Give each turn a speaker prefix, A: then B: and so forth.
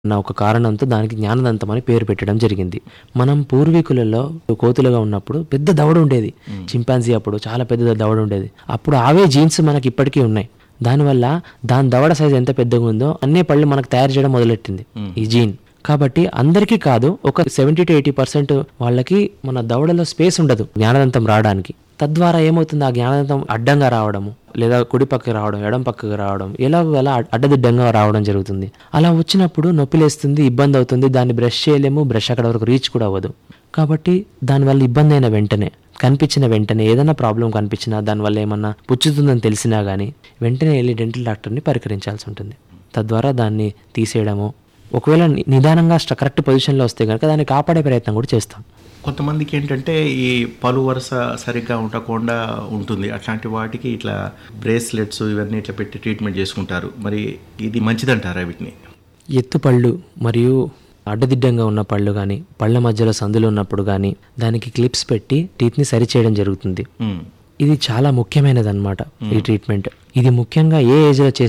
A: అన్న ఒక కారణంతో దానికి జ్ఞానదంతం అని పేరు పెట్టడం జరిగింది మనం పూర్వీకులలో కోతులుగా ఉన్నప్పుడు పెద్ద దవడ ఉండేది చింపాంజీ అప్పుడు చాలా పెద్ద దవడ ఉండేది అప్పుడు అవే జీన్స్ మనకి ఇప్పటికీ ఉన్నాయి దానివల్ల దాని దవడ సైజ్ ఎంత పెద్దగా ఉందో అన్ని పళ్ళు మనకు తయారు చేయడం మొదలెట్టింది ఈ జీన్ కాబట్టి అందరికీ కాదు ఒక సెవెంటీ టు ఎయిటీ పర్సెంట్ వాళ్ళకి మన దవడలో స్పేస్ ఉండదు జ్ఞానదంతం రావడానికి తద్వారా ఏమవుతుంది ఆ జ్ఞానదంతం అడ్డంగా రావడము లేదా కుడి పక్కకి రావడం ఎడం పక్కకి రావడం ఎలాగో అలా అడ్డదిడ్డంగా రావడం జరుగుతుంది అలా వచ్చినప్పుడు నొప్పి లేస్తుంది ఇబ్బంది అవుతుంది దాన్ని బ్రష్ చేయలేము బ్రష్ అక్కడ వరకు రీచ్ కూడా అవ్వదు కాబట్టి దానివల్ల ఇబ్బంది అయిన వెంటనే కనిపించిన వెంటనే ఏదైనా ప్రాబ్లం కనిపించినా దానివల్ల ఏమన్నా పుచ్చుతుందని తెలిసినా కానీ వెంటనే వెళ్ళి డెంటల్ డాక్టర్ని పరికరించాల్సి ఉంటుంది తద్వారా దాన్ని తీసేయడము ఒకవేళ ని- నిదానంగా స్ట- కరెక్ట్ పొజిషన్లో వస్తే కనుక దాన్ని కాపాడే ప్రయత్నం కూడా చేస్తాం
B: కొంతమందికి ఏంటంటే ఈ పలు వరుస సరిగ్గా ఉండకుండా ఉంటుంది అట్లాంటి వాటికి ఇట్లా బ్రేస్లెట్స్ ఇవన్నీ ఇట్లా పెట్టి ట్రీట్మెంట్ చేసుకుంటారు మరి ఇది మంచిదంటారా వీటిని
A: ఎత్తు పళ్ళు మరియు అడ్డదిడ్డంగా ఉన్న పళ్ళు కానీ పళ్ళ మధ్యలో సందులు ఉన్నప్పుడు కానీ దానికి క్లిప్స్ పెట్టి టీత్ని సరిచేయడం జరుగుతుంది
B: ఉమ్.
A: ఇది చాలా ముఖ్యమైనది అనమాట ఈ ట్రీట్మెంట్ ఇది ముఖ్యంగా ఏ ఏజ్లో చేస్తే